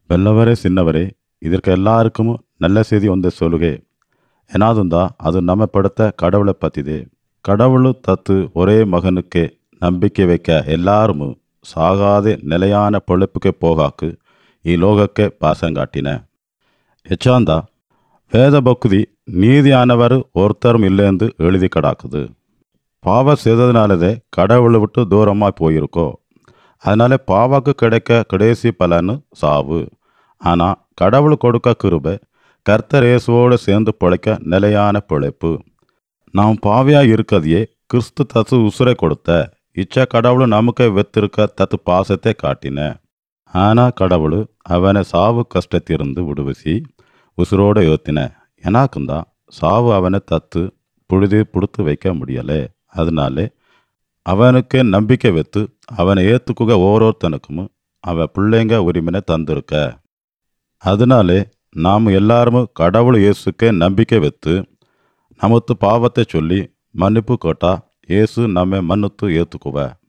ಬೆಲ್ಲವರೇ ಸಿನ್ನವರೇ இதற்கு எல்லாருக்கும் நல்ல செய்தி ஒன்று சொல்லுகே ஏனாதுந்தா அது நம்ம படுத்த கடவுளை பற்றிதே கடவுள் தத்து ஒரே மகனுக்கே நம்பிக்கை வைக்க எல்லாரும் சாகாத நிலையான பொழப்புக்கு போகாக்கு ಈ ಲೋಕಕ್ಕೆ ಪಾಸಂಗಾಟಿನ ಹೆಚ್ಚಾಂದ வேத பக்தி நீதியானவர் ஒருத்தரும் இல்லைன்னு எழுதி கிடாக்குது பாவ செய்ததுனாலதே கடவுளை விட்டு தூரமாக போயிருக்கோ அதனால பாவாக்கு கிடைக்க கடைசி பலன் சாவு ஆனால் கடவுள் கொடுக்க கிருபை கர்த்தர் இயேசுவோடு சேர்ந்து பிழைக்க நிலையான பிழைப்பு நாம் பாவியாக இருக்கதையே கிறிஸ்து தத்து உசுரை கொடுத்த இச்ச கடவுள் நமக்கு வெத்திருக்க தத்து பாசத்தை காட்டின ஆனால் கடவுள் அவனை சாவு கஷ்டத்திலிருந்து விடுவிசி உசுரோடு ஏத்தின எனாக்குந்தா சாவு அவனை தத்து புழுதி புடுத்து வைக்க முடியலை அதனாலே அவனுக்கு நம்பிக்கை வைத்து அவனை ஏற்றுக்குக ஓரோருத்தனுக்கும் அவன் பிள்ளைங்க உரிமையை தந்திருக்க அதனாலே நாம் எல்லாரும் கடவுள் இயேசுக்கே நம்பிக்கை வைத்து நமத்து பாவத்தை சொல்லி மன்னிப்பு கேட்டா இயேசு நம்மை மன்னித்து ஏற்றுக்குவ